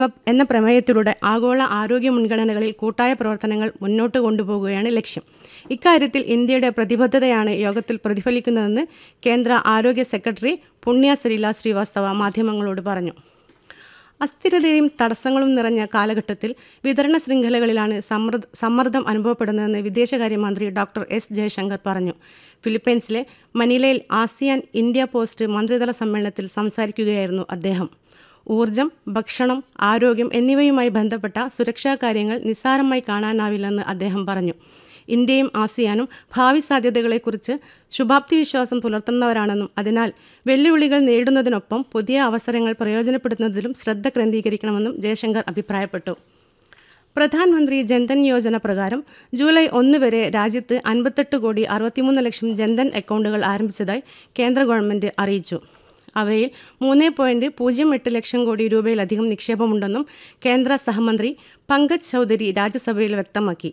hub എന്ന പ്രമേയത്തിലൂടെ ആഗോള ആരോഗ്യ മുൻഗണനകളിൽ കൂട്ടായ പ്രവർത്തനങ്ങൾ മുന്നോട്ട് കൊണ്ടുപോകുകയാണ് ലക്ഷ്യം ഇക്കാര്യത്തിൽ ഇന്ത്യയുടെ പ്രതിബദ്ധതയാണ് യോഗത്തിൽ പ്രതിഫലിക്കുന്നതെന്ന് കേന്ദ്ര ആരോഗ്യ സെക്രട്ടറി പുണ്യ സലീല ശ്രീവാസ്തവ മാധ്യമങ്ങളോട് പറഞ്ഞു അസ്ഥിരതയും തടസ്സങ്ങളും നിറഞ്ഞ കാലഘട്ടത്തിൽ വിതരണ ശൃംഖലകളിലാണ് സമ്മർദ്ദ സമ്മർദ്ദം അനുഭവപ്പെടുന്നതെന്ന് വിദേശകാര്യമന്ത്രി ഡോക്ടർ എസ് ജയശങ്കർ പറഞ്ഞു ഫിലിപ്പൈൻസിലെ മനിലയിൽ ആസിയാൻ ഇന്ത്യ പോസ്റ്റ് മന്ത്രിതല സമ്മേളനത്തിൽ സംസാരിക്കുകയായിരുന്നു അദ്ദേഹം ഊർജം ഭക്ഷണം ആരോഗ്യം എന്നിവയുമായി ബന്ധപ്പെട്ട സുരക്ഷാ കാര്യങ്ങൾ നിസ്സാരമായി കാണാനാവില്ലെന്ന് അദ്ദേഹം പറഞ്ഞു ഇന്ത്യയും ആസിയാനും ഭാവി സാധ്യതകളെക്കുറിച്ച് ശുഭാപ്തി വിശ്വാസം പുലർത്തുന്നവരാണെന്നും അതിനാൽ വെല്ലുവിളികൾ നേരിടുന്നതിനൊപ്പം പുതിയ അവസരങ്ങൾ പ്രയോജനപ്പെടുത്തുന്നതിലും ശ്രദ്ധ കേന്ദ്രീകരിക്കണമെന്നും ജയശങ്കർ അഭിപ്രായപ്പെട്ടു പ്രധാനമന്ത്രി ജൻധൻ യോജന പ്രകാരം ജൂലൈ ഒന്ന് വരെ രാജ്യത്ത് അൻപത്തെട്ട് കോടി അറുപത്തിമൂന്ന് ലക്ഷം ജൻധൻ അക്കൗണ്ടുകൾ ആരംഭിച്ചതായി കേന്ദ്ര ഗവൺമെന്റ് അറിയിച്ചു അവയിൽ മൂന്ന് പോയിന്റ് പൂജ്യം എട്ട് ലക്ഷം കോടി രൂപയിലധികം നിക്ഷേപമുണ്ടെന്നും കേന്ദ്ര സഹമന്ത്രി പങ്കജ് ചൗധരി രാജ്യസഭയിൽ വ്യക്തമാക്കി